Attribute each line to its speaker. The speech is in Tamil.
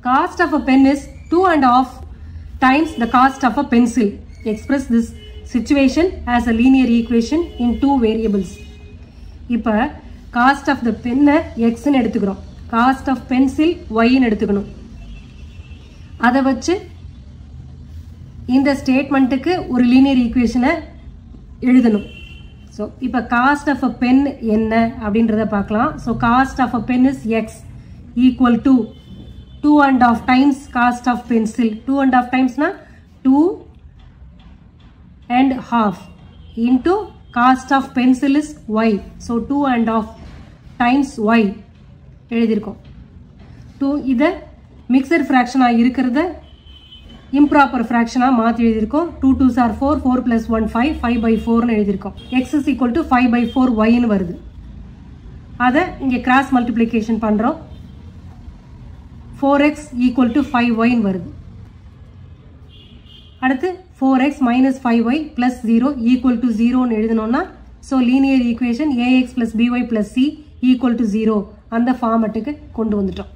Speaker 1: cost of a pen is two and half times the cost of a pencil express this situation as a linear equation in two variables இப்போ காஸ்ட் ஆஃப் த பென்னை எக்ஸ்ன்னு எடுத்துக்கிறோம் காஸ்ட் ஆஃப் பென்சில் ஒய்ன்னு எடுத்துக்கணும் அதை வச்சு இந்த ஸ்டேட்மெண்ட்டுக்கு ஒரு லீனியர் ஈக்குவேஷனை எழுதணும் ஸோ இப்போ காஸ்ட் ஆஃப் அ பென் என்ன அப்படின்றத பார்க்கலாம் so cost of a pen is x equal to two and half times cost of pencil two and half டைம்ஸ்னா two and half into cost of pencil is y so 2 and half times y எழுதியிருக்கோம் டூ இதை மிக்சர் ஃப்ராக்ஷனாக இருக்கிறத இம்ப்ராப்பர் ஃப்ராக்ஷனாக மாற்றி எழுதியிருக்கோம் two two sir four four plus one five five by ஃபோர்னு எழுதியிருக்கோம் x is equal to five by four ஒய்னு வருது அதை இங்கே கிராஸ் மல்டிப்ளிகேஷன் பண்ணுறோம் four x equal to five ஒய்னு வருது அடுத்து four x minus five y plus zero equal to ஜீரோன்னு எழுதணும்னா so linear equation a x plus b y plus c equal to zero அந்த ஃபார்மட்டுக்கு கொண்டு வந்துட்டோம்